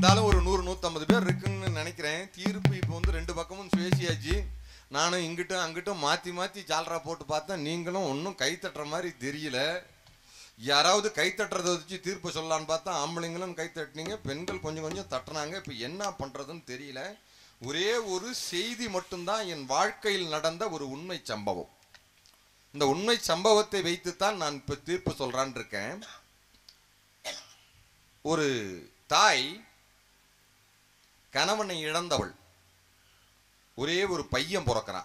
இருந்தாலும் ஒரு நூறு நூற்றம்பது பேர் இருக்குன்னு நினைக்கிறேன் தீர்ப்பு இப்போ வந்து ரெண்டு பக்கமும் பேசியாச்சு நானும் இங்கிட்டும் அங்கிட்டும் மாற்றி மாற்றி ஜால்ரா போட்டு பார்த்தேன் நீங்களும் ஒன்றும் கை தட்டுற மாதிரி தெரியல யாராவது கை தட்டுறதை வச்சு தீர்ப்பு சொல்லலான்னு பார்த்தா ஆம்பளைங்களும் கை தட்டினீங்க பெண்கள் கொஞ்சம் கொஞ்சம் தட்டுனாங்க இப்போ என்ன பண்ணுறதுன்னு தெரியல ஒரே ஒரு செய்தி மட்டும்தான் என் வாழ்க்கையில் நடந்த ஒரு உண்மை சம்பவம் இந்த உண்மை சம்பவத்தை வைத்துத்தான் நான் இப்போ தீர்ப்பு சொல்றான் இருக்கேன் ஒரு தாய் கணவனை இழந்தவள் ஒரே ஒரு பையன் பிறக்கிறான்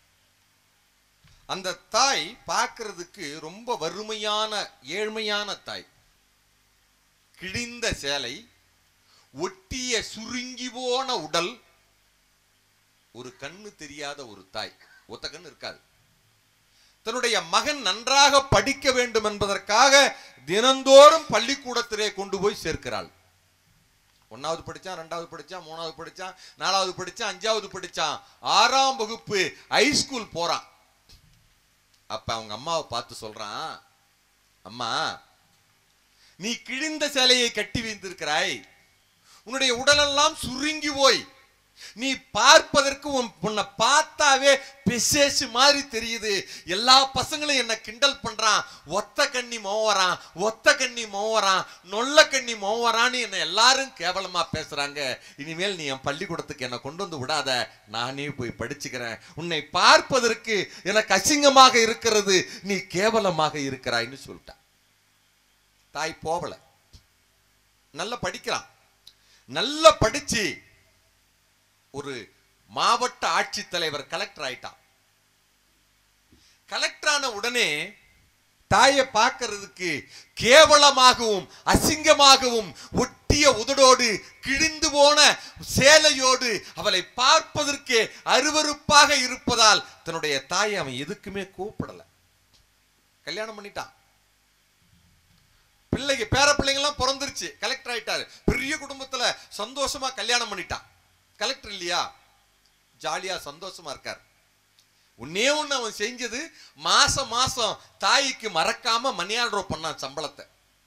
அந்த தாய் பார்க்கிறதுக்கு ரொம்ப வறுமையான ஏழ்மையான தாய் கிழிந்த சேலை ஒட்டிய சுருங்கி போன உடல் ஒரு கண்ணு தெரியாத ஒரு தாய் ஒத்த கண்ணு இருக்காது தன்னுடைய மகன் நன்றாக படிக்க வேண்டும் என்பதற்காக தினந்தோறும் பள்ளிக்கூடத்திலே கொண்டு போய் சேர்க்கிறாள் ஒன்னாவது படிச்சான் ரெண்டாவது படிச்சான் மூணாவது படிச்சான் நாலாவது படிச்சான் அஞ்சாவது படிச்சான் ஆறாம் வகுப்பு ஹைஸ்கூல் போறான் அப்ப அவங்க அம்மாவை பார்த்து சொல்றான் அம்மா நீ கிழிந்த சேலையை கட்டி வைத்திருக்கிறாய் உன்னுடைய உடலெல்லாம் சுருங்கி போய் நீ பார்ப்பதற்கு உன் உன்னை பார்த்தாவே பிசேசு மாதிரி தெரியுது எல்லா பசங்களும் என்ன கிண்டல் பண்றான் ஒத்த கண்ணி மோவறான் ஒத்த கண்ணி மோவறான் நொல்ல கண்ணி மோவறான்னு என்ன எல்லாரும் கேவலமா பேசுறாங்க இனிமேல் நீ என் பள்ளிக்கூடத்துக்கு என்னை கொண்டு வந்து விடாத நானே போய் படிச்சுக்கிறேன் உன்னை பார்ப்பதற்கு எனக்கு அசிங்கமாக இருக்கிறது நீ கேவலமாக இருக்கிறாய்ன்னு சொல்லிட்டான் தாய் போகல நல்லா படிக்கிறான் நல்லா படிச்சு ஒரு மாவட்ட ஆட்சித்தலைவர் கலெக்டர் ஆயிட்டான் கலெக்டர் ஆன உடனே தாயை பார்க்கிறதுக்கு கேவலமாகவும் அசிங்கமாகவும் ஒட்டிய உதடோடு கிழிந்து போன சேலையோடு அவளை பார்ப்பதற்கு அருவருப்பாக இருப்பதால் தன்னுடைய தாயை அவன் எதுக்குமே கூப்பிடல கல்யாணம் பண்ணிட்டான் பிள்ளைங்க பேர பிள்ளைங்கெல்லாம் பிறந்துருச்சு கலெக்டர் ஆயிட்டாரு பெரிய குடும்பத்துல சந்தோஷமா கல்யாணம் பண்ணிட்டான் கலெக்டர் இல்லையா ஜாலியா சந்தோஷமா இருக்கார் ஒன்னே ஒண்ணு அவன் செஞ்சது மாசம் மாசம் தாய்க்கு மறக்காம மணி ஆர்டர் பண்ணான் சம்பளத்தை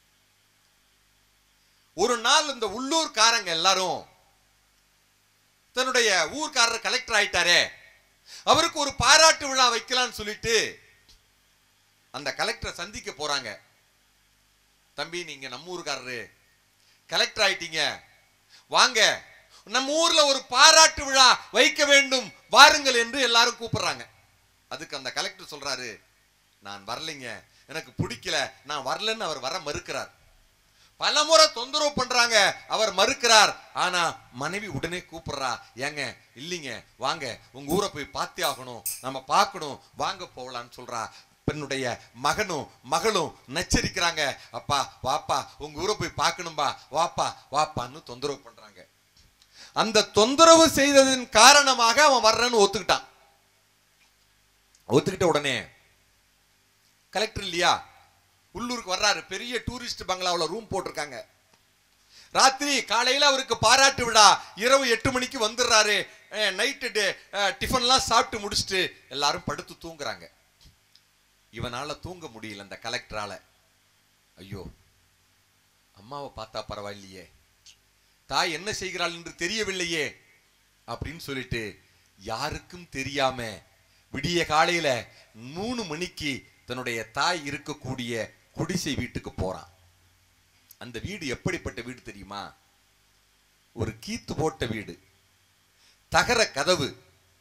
ஒரு நாள் இந்த உள்ளூர்காரங்க எல்லாரும் தன்னுடைய ஊர்க்காரர் கலெக்டர் ஆயிட்டாரே அவருக்கு ஒரு பாராட்டு விழா வைக்கலாம்னு சொல்லிட்டு அந்த கலெக்டரை சந்திக்க போறாங்க தம்பி நீங்க நம்ம ஊருக்காரரு கலெக்டர் ஆயிட்டீங்க வாங்க நம்ம ஊர்ல ஒரு பாராட்டு விழா வைக்க வேண்டும் வாருங்கள் என்று எல்லாரும் கூப்பிடுறாங்க அதுக்கு அந்த கலெக்டர் சொல்றாரு நான் வரலைங்க எனக்கு பிடிக்கல நான் வரலன்னு அவர் வர மறுக்கிறார் பலமுறை தொந்தரவு பண்றாங்க அவர் மறுக்கிறார் ஆனா மனைவி உடனே கூப்பிடுறா ஏங்க இல்லைங்க வாங்க உங்க ஊரை போய் பார்த்தே ஆகணும் நம்ம பார்க்கணும் வாங்க போகலான்னு சொல்றா பெண்ணுடைய மகனும் மகளும் நச்சரிக்கிறாங்க அப்பா வாப்பா உங்க ஊரை போய் பார்க்கணும்பா வாப்பா வாப்பான்னு தொந்தரவு பண்றாங்க அந்த தொந்தரவு செய்ததின் காரணமாக அவன் வர்றேன்னு ஒத்துக்கிட்டான் ஒத்துக்கிட்ட உடனே கலெக்டர் இல்லையா உள்ளூருக்கு வர்றாரு பெரிய டூரிஸ்ட் பங்களாவில் ரூம் போட்டிருக்காங்க ராத்திரி காலையில அவருக்கு பாராட்டு விழா இரவு எட்டு மணிக்கு வந்துடுறாரு நைட்டு டிஃபன்லாம் சாப்பிட்டு முடிச்சுட்டு எல்லாரும் படுத்து தூங்குறாங்க இவனால தூங்க முடியல அந்த கலெக்டரால ஐயோ அம்மாவை பார்த்தா பரவாயில்லையே தாய் என்ன செய்கிறாள் என்று தெரியவில்லையே அப்படின்னு சொல்லிட்டு யாருக்கும் தெரியாம விடிய காலையில மூணு மணிக்கு தன்னுடைய தாய் இருக்கக்கூடிய குடிசை வீட்டுக்கு போறான் அந்த வீடு எப்படிப்பட்ட வீடு தெரியுமா ஒரு கீத்து போட்ட வீடு தகர கதவு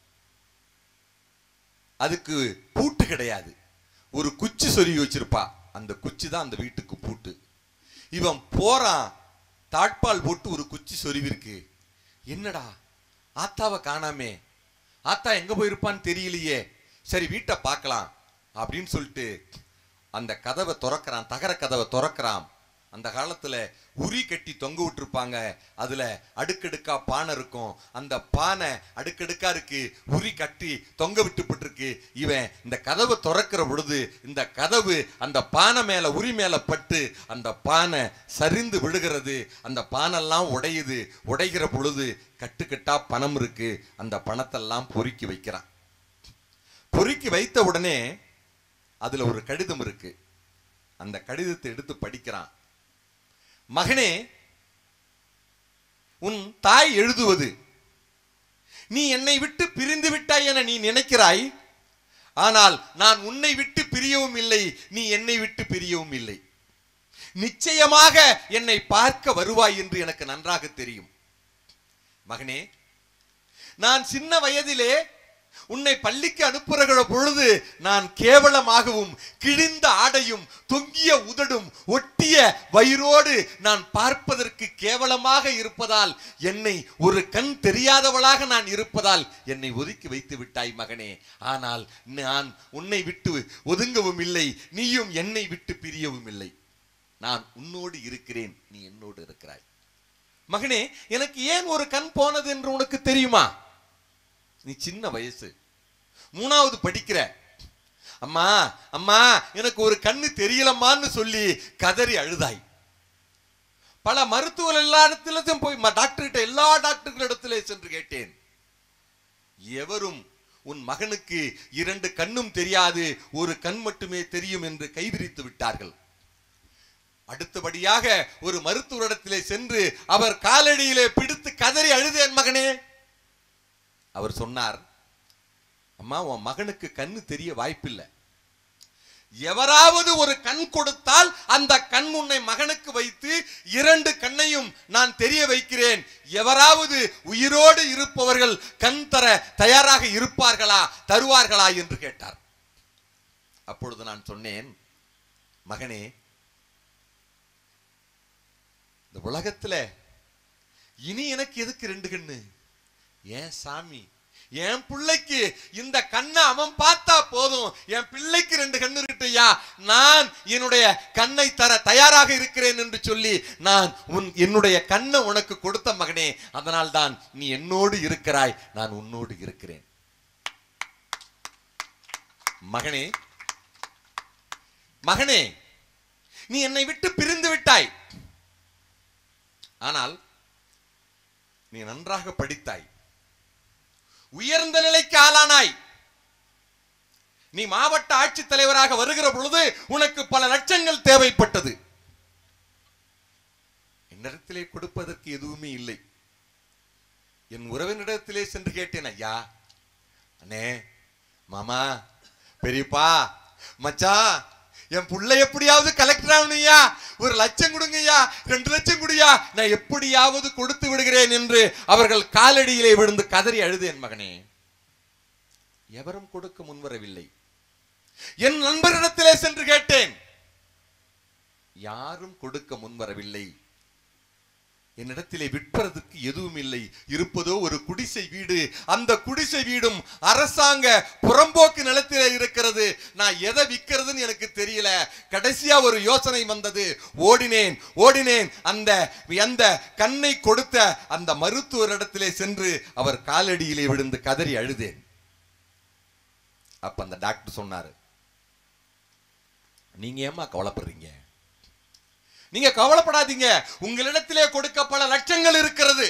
அதுக்கு பூட்டு கிடையாது ஒரு குச்சி சொருகி வச்சிருப்பா அந்த குச்சி தான் அந்த வீட்டுக்கு பூட்டு இவன் போறான் தாட்பால் போட்டு ஒரு குச்சி சொருவிருக்கு என்னடா ஆத்தாவை காணாமே ஆத்தா எங்க போயிருப்பான்னு தெரியலையே சரி வீட்டை பார்க்கலாம் அப்படின்னு சொல்லிட்டு அந்த கதவை திறக்கிறான் தகர கதவை திறக்கிறான் அந்த காலத்துல உரி கட்டி தொங்க விட்டுருப்பாங்க அதுல அடுக்கடுக்கா பானை இருக்கும் அந்த பானை அடுக்கடுக்கா இருக்கு உரி கட்டி தொங்க விட்டுப்பட்டிருக்கு இவன் இந்த கதவை திறக்கிற பொழுது இந்த கதவு அந்த பானை மேல உரி மேல பட்டு அந்த பானை சரிந்து விழுகிறது அந்த பானெல்லாம் உடையுது உடைகிற பொழுது கட்டுக்கட்டா பணம் இருக்கு அந்த பணத்தெல்லாம் பொறுக்கி வைக்கிறான் பொறுக்கி வைத்த உடனே அதுல ஒரு கடிதம் இருக்கு அந்த கடிதத்தை எடுத்து படிக்கிறான் மகனே உன் தாய் எழுதுவது நீ என்னை விட்டு பிரிந்து விட்டாய் என நீ நினைக்கிறாய் ஆனால் நான் உன்னை விட்டு பிரியவும் இல்லை நீ என்னை விட்டு பிரியவும் இல்லை நிச்சயமாக என்னை பார்க்க வருவாய் என்று எனக்கு நன்றாக தெரியும் மகனே நான் சின்ன வயதிலே உன்னை பள்ளிக்கு அனுப்புகிற பொழுது நான் கேவலமாகவும் கிழிந்த ஆடையும் தொங்கிய உதடும் ஒட்டிய வயிறோடு நான் பார்ப்பதற்கு கேவலமாக இருப்பதால் என்னை ஒரு கண் தெரியாதவளாக நான் இருப்பதால் என்னை ஒதுக்கி வைத்து விட்டாய் மகனே ஆனால் நான் உன்னை விட்டு ஒதுங்கவும் இல்லை நீயும் என்னை விட்டு பிரியவும் இல்லை நான் உன்னோடு இருக்கிறேன் நீ என்னோடு இருக்கிறாய் மகனே எனக்கு ஏன் ஒரு கண் போனது என்று உனக்கு தெரியுமா நீ சின்ன வயசு மூணாவது படிக்கிற அம்மா அம்மா எனக்கு ஒரு கண்ணு தெரியலம்மான்னு சொல்லி கதறி அழுதாய் பல மருத்துவர் எல்லா இடத்திலும் போய் டாக்டர் கிட்ட எல்லா டாக்டர்கள் இடத்திலே சென்று கேட்டேன் எவரும் உன் மகனுக்கு இரண்டு கண்ணும் தெரியாது ஒரு கண் மட்டுமே தெரியும் என்று கைவிரித்து விட்டார்கள் அடுத்தபடியாக ஒரு மருத்துவரிடத்திலே சென்று அவர் காலடியிலே பிடித்து கதறி அழுதேன் மகனே அவர் சொன்னார் அம்மா உன் மகனுக்கு கண்ணு தெரிய வாய்ப்பில்லை எவராவது ஒரு கண் கொடுத்தால் அந்த கண் உன்னை மகனுக்கு வைத்து இரண்டு கண்ணையும் நான் தெரிய வைக்கிறேன் எவராவது உயிரோடு இருப்பவர்கள் கண் தர தயாராக இருப்பார்களா தருவார்களா என்று கேட்டார் அப்பொழுது நான் சொன்னேன் மகனே இந்த உலகத்துல இனி எனக்கு எதுக்கு ரெண்டு கண்ணு ஏன் சாமி என் பிள்ளைக்கு இந்த கண்ணை அவன் பார்த்தா போதும் என் பிள்ளைக்கு ரெண்டு கண்ணு இருக்குயா நான் என்னுடைய கண்ணை தர தயாராக இருக்கிறேன் என்று சொல்லி நான் உன் என்னுடைய கண்ணை உனக்கு கொடுத்த மகனே அதனால் தான் நீ என்னோடு இருக்கிறாய் நான் உன்னோடு இருக்கிறேன் மகனே மகனே நீ என்னை விட்டு பிரிந்து விட்டாய் ஆனால் நீ நன்றாக படித்தாய் உயர்ந்த நிலைக்கு ஆளானாய் நீ மாவட்ட ஆட்சித்தலைவராக வருகிற பொழுது உனக்கு பல லட்சங்கள் தேவைப்பட்டது என்னிடத்திலே கொடுப்பதற்கு எதுவுமே இல்லை என் உறவினிடத்திலே சென்று கேட்டேன் ஐயா அண்ணே மாமா பெரியப்பா மச்சான் என் புள்ள எப்படியாவது கலெக்டர் ஆகணும்யா ஒரு லட்சம் கொடுங்கய்யா ரெண்டு லட்சம் குடியா நான் எப்படியாவது கொடுத்து விடுகிறேன் என்று அவர்கள் காலடியிலே விழுந்து கதறி அழுதேன் மகனே எவரும் கொடுக்க முன்வரவில்லை என் நண்பரிடத்திலே சென்று கேட்டேன் யாரும் கொடுக்க முன்வரவில்லை என்னிடத்திலே விற்பதற்கு எதுவும் இல்லை இருப்பதோ ஒரு குடிசை வீடு அந்த குடிசை வீடும் அரசாங்க புறம்போக்கு நிலத்திலே இருக்கிறது நான் எதை விற்கிறதுன்னு எனக்கு தெரியல கடைசியா ஒரு யோசனை வந்தது ஓடினேன் ஓடினேன் அந்த அந்த கண்ணை கொடுத்த அந்த மருத்துவரிடத்திலே சென்று அவர் காலடியிலே விழுந்து கதறி அழுதேன் அப்ப அந்த டாக்டர் சொன்னாரு நீங்க ஏமா கவலைப்படுறீங்க நீங்க கவலைப்படாதீங்க உங்களிடத்திலே கொடுக்க பல லட்சங்கள் இருக்கிறது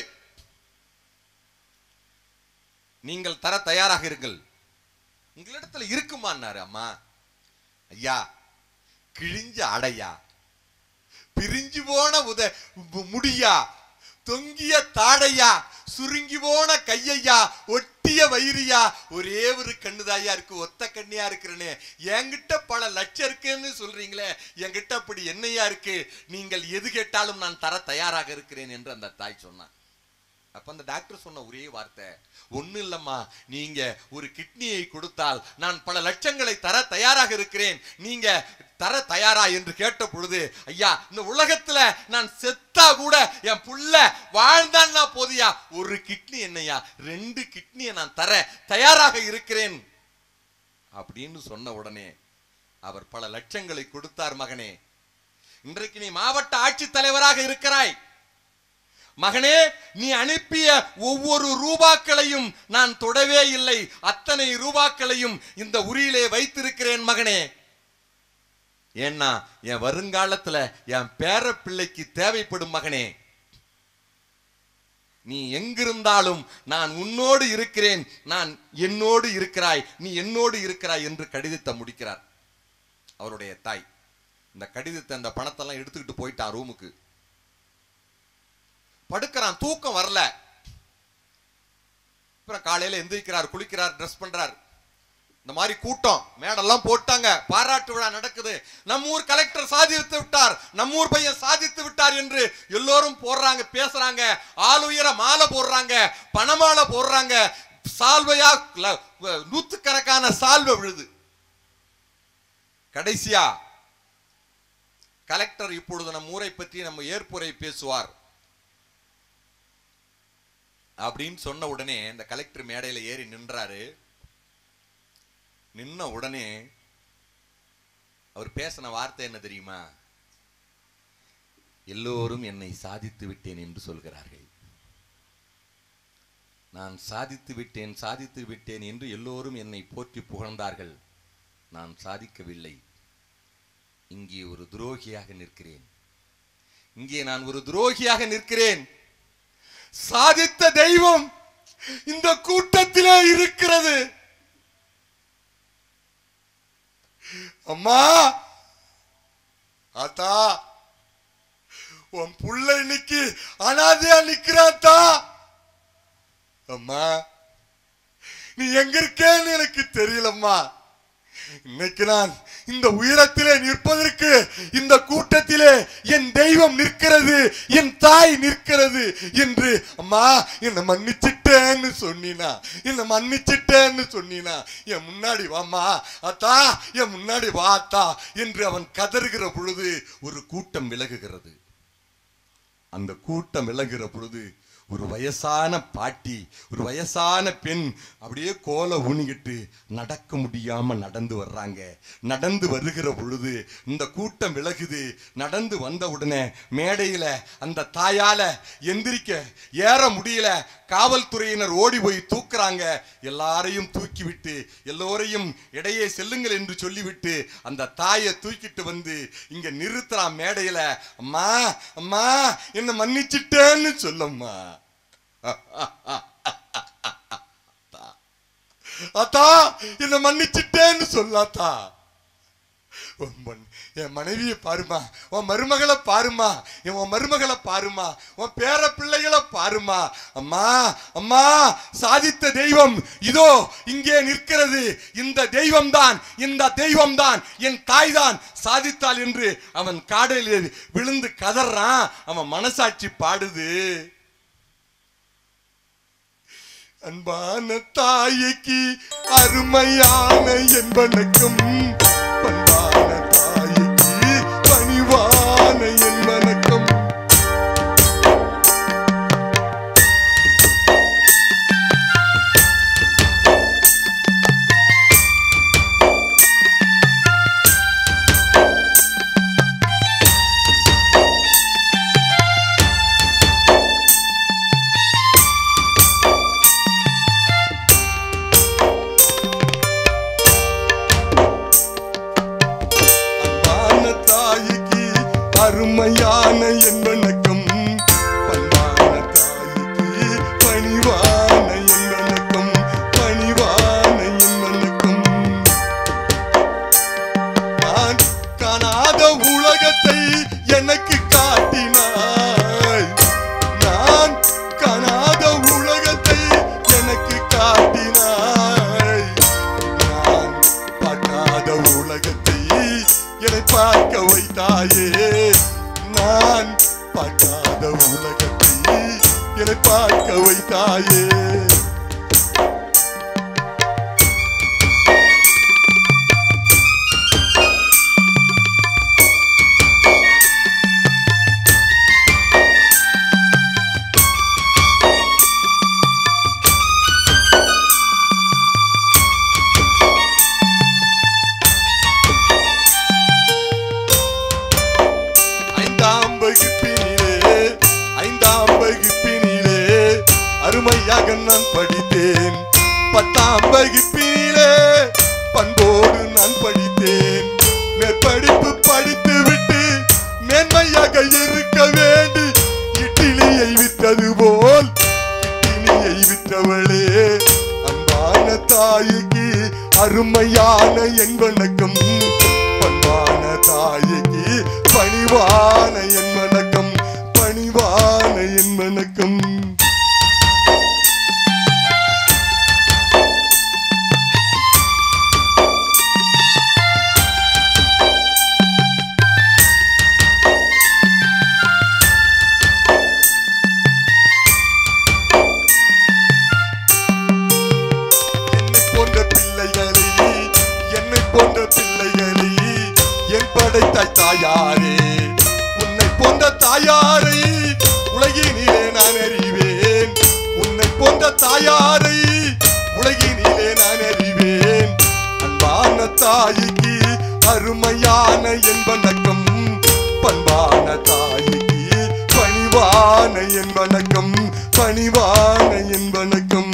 நீங்கள் தர தயாராக இருங்கள் உங்களிடத்துல இருக்குமான்னாரு அம்மா ஐயா கிழிஞ்ச அடையா பிரிஞ்சு போன உத மு- முடியா தொங்கிய தாடையா சுருங்கி போன கையையா ஒட்டிய வயிறியா ஒரே ஒரு கண்ணுதாயா இருக்கு ஒத்த கண்ணியா இருக்கிறனே என்கிட்ட பல லட்சம் இருக்குன்னு சொல்றீங்களே என்கிட்ட அப்படி என்னையா இருக்கு நீங்கள் எது கேட்டாலும் நான் தர தயாராக இருக்கிறேன் என்று அந்த தாய் சொன்னான் அப்ப அந்த டாக்டர் சொன்ன ஒரே வார்த்தை ஒண்ணு இல்லம்மா நீங்க ஒரு கிட்னியை கொடுத்தால் நான் பல லட்சங்களை தர தயாராக இருக்கிறேன் நீங்க தர தயாரா என்று கேட்ட பொழுது ஐயா இந்த உலகத்துல நான் செத்தா கூட என் புள்ள வாழ்ந்தான்னா போதியா ஒரு கிட்னி என்னையா ரெண்டு கிட்னியை நான் தர தயாராக இருக்கிறேன் அப்படின்னு சொன்ன உடனே அவர் பல லட்சங்களை கொடுத்தார் மகனே இன்றைக்கு நீ மாவட்ட ஆட்சித்தலைவராக இருக்கிறாய் மகனே நீ அனுப்பிய ஒவ்வொரு ரூபாக்களையும் நான் தொடவே இல்லை அத்தனை ரூபாக்களையும் இந்த உரியிலே வைத்திருக்கிறேன் மகனே ஏன்னா என் வருங்காலத்துல என் பேர பிள்ளைக்கு தேவைப்படும் மகனே நீ எங்கிருந்தாலும் நான் உன்னோடு இருக்கிறேன் நான் என்னோடு இருக்கிறாய் நீ என்னோடு இருக்கிறாய் என்று கடிதத்தை முடிக்கிறார் அவருடைய தாய் இந்த கடிதத்தை அந்த பணத்தெல்லாம் எடுத்துக்கிட்டு போயிட்டா ரூமுக்கு படுக்கிறான் தூக்கம் வரல அப்புறம் காலையில எந்திரிக்கிறார் குளிக்கிறார் ட்ரெஸ் பண்றார் இந்த மாதிரி கூட்டம் மேடெல்லாம் போட்டாங்க பாராட்டு விழா நடக்குது நம்ம ஊர் கலெக்டர் சாதித்து விட்டார் நம்ம ஊர் பையன் சாதித்து விட்டார் என்று எல்லோரும் போடுறாங்க பேசுறாங்க ஆள் உயர மாலை போடுறாங்க பணமாலை போடுறாங்க சால்வையா ல- வ- நூத்துக்கணக்கான சால்வை விழுது கடைசியா கலெக்டர் இப்பொழுது நம் ஊரை பற்றி நம்ம ஏற்புரை பேசுவார் அப்படின்னு சொன்ன உடனே இந்த கலெக்டர் மேடையில ஏறி நின்றாரு நின்ன உடனே அவர் பேசின வார்த்தை என்ன தெரியுமா எல்லோரும் என்னை சாதித்து விட்டேன் என்று சொல்கிறார்கள் நான் சாதித்து விட்டேன் சாதித்து விட்டேன் என்று எல்லோரும் என்னை போற்றி புகழ்ந்தார்கள் நான் சாதிக்கவில்லை இங்கே ஒரு துரோகியாக நிற்கிறேன் இங்கே நான் ஒரு துரோகியாக நிற்கிறேன் சாதித்த தெய்வம் இந்த கூட்டத்திலே இருக்கிறது அம்மா ஆத்தா உன் புள்ள இன்னைக்கு அனாதையா நிக்கிறாத்தா அம்மா நீ எங்க இருக்கேன்னு எனக்கு தெரியலம்மா இன்னைக்கு நான் இந்த உயரத்திலே நிற்பதற்கு இந்த கூட்டத்திலே என் தெய்வம் நிற்கிறது என் தாய் நிற்கிறது என்று அம்மா என்னை மன்னிச்சிட்டேன்னு சொன்னினா என்னை மன்னிச்சிட்டேன்னு சொன்னினா என் முன்னாடி வாம்மா அத்தா என் முன்னாடி வா அத்தா என்று அவன் கதறுகிற பொழுது ஒரு கூட்டம் விலகுகிறது அந்த கூட்டம் விலகுற பொழுது ஒரு வயசான பாட்டி ஒரு வயசான பெண் அப்படியே கோலை ஊனிக்கிட்டு நடக்க முடியாம நடந்து வர்றாங்க நடந்து வருகிற பொழுது இந்த கூட்டம் விலகுது நடந்து வந்த உடனே மேடையில அந்த தாயால எந்திரிக்க ஏற முடியல காவல்துறையினர் ஓடி போய் தூக்குறாங்க எல்லாரையும் தூக்கி விட்டு எல்லோரையும் இடையே செல்லுங்கள் என்று சொல்லிவிட்டு அந்த தாயை தூக்கிட்டு வந்து இங்க நிறுத்துறான் மேடையில அம்மா அம்மா என்ன மன்னிச்சிட்டேன்னு சொல்லம்மா அத்தா என்ன மன்னிச்சிட்டேன்னு சொல்லாத்தா உன் பொன்- என் மனைவியை பாருமா உன் மருமகளை பாருமா என் உன் மருமகளை பாருமா உன் பேர பிள்ளைகளை பாருமா அம்மா அம்மா சாதித்த தெய்வம் இதோ இங்கே நிற்கிறது இந்த தெய்வம் தான் இந்த தெய்வம் தான் என் தாய் தான் சாதித்தாள் என்று அவன் காடலில் விழுந்து கதறான் அவன் மனசாட்சி பாடுது அன்பான தாய்க்கு அருமையான என்பனக்கும் பண்பான தாய்க்கு பணிவான என்பனக்கும் அன்பான தாய்க்கு அருமையான என்பனக்கும் பண்பான தாய்க்கு பணிவான என்பனக்கும் பணிவான என்பனக்கும் நான் காணாத உலகத்தை எனக்கு காட்டினாய் நான் காணாத உலகத்தை எனக்கு காட்டினாய் நான் பார்க்காத உலகத்தை என்னை பார்க்க வைத்தாயே நான் பார்க்காத உலகத்தை என்னை பார்க்க வைத்தாயே ஐந்தாம் வகுப்பினிலே ஐந்தாம் வகுப்பினிலே அருமையாக நான் படித்தேன் பத்தாம் வகுப்பினிலே பண்போடு நான் படித்தேன் மேற்படிப்பு படித்து விட்டு மேன்மையாக இருக்க வேண்டி இட்லியை விற்றது போல் இட்லியை விற்றவளே அன்பான தாய்க்கு அருமையான என்பனக்கும் பண்பான தாய்க்கு பணிவான என் வணக்கம் பணிவான என் வணக்கம் படைத்தாய் தாயாரே உன்னை போன்ற தாயாரை உலகினிலே நான் அறிவேன் உன்னை போன்ற தாயாரை உலகினிலே நான் அறிவேன் அன்பான தாய்க்கு அருமையான என் வணக்கம் பண்பான தாய்க்கு பணிவான என் வணக்கம் பணிவான என் வணக்கம்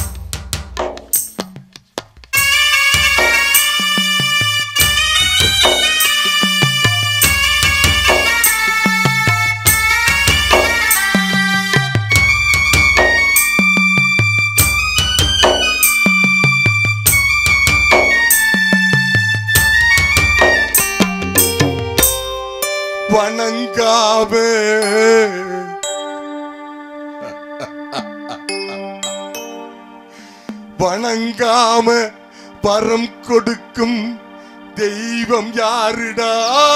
வணங்காவே வணங்காம வரம் கொடுக்கும் தெய்வம் யாருடா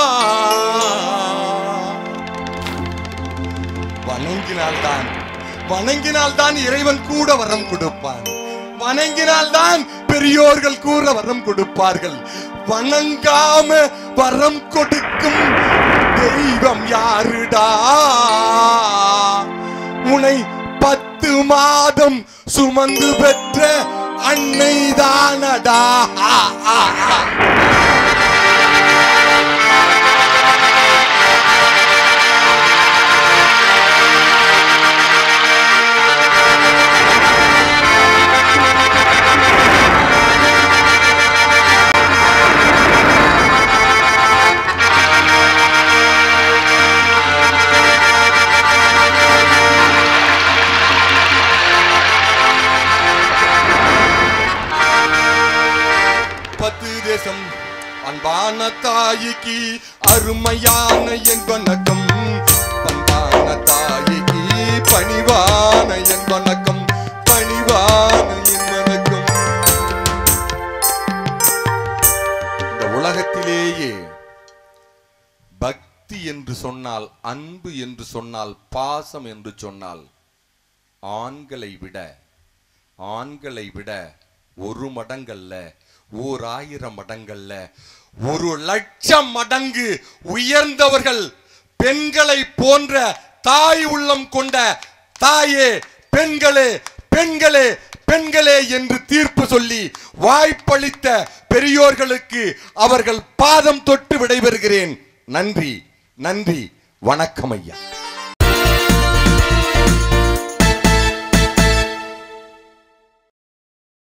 வணங்கினால்தான் வணங்கினால்தான் இறைவன் கூட வரம் கொடுப்பான் வணங்கினால்தான் பெரியோர்கள் கூட வரம் கொடுப்பார்கள் வணங்காம வரம் கொடுக்கும் தெய்வம் யாருடா உனை பத்து மாதம் சுமந்து பெற்ற அன்னை தானடா பத்து தேசம் அன்பான தாய்க்கு அருமையான என் வணக்கம் பண்பான தாய்க்கு பணிவான என் வணக்கம் பணிவான என் வணக்கம் இந்த உலகத்திலேயே பக்தி என்று சொன்னால் அன்பு என்று சொன்னால் பாசம் என்று சொன்னால் ஆண்களை விட ஆண்களை விட ஒரு மடங்கல்ல ஓர் ஆயிரம் மடங்கல்ல ஒரு லட்சம் மடங்கு உயர்ந்தவர்கள் பெண்களை போன்ற தாய் உள்ளம் கொண்ட தாயே பெண்களே பெண்களே பெண்களே என்று தீர்ப்பு சொல்லி வாய்ப்பளித்த பெரியோர்களுக்கு அவர்கள் பாதம் தொட்டு விடைபெறுகிறேன் நன்றி நன்றி வணக்கம் ஐயா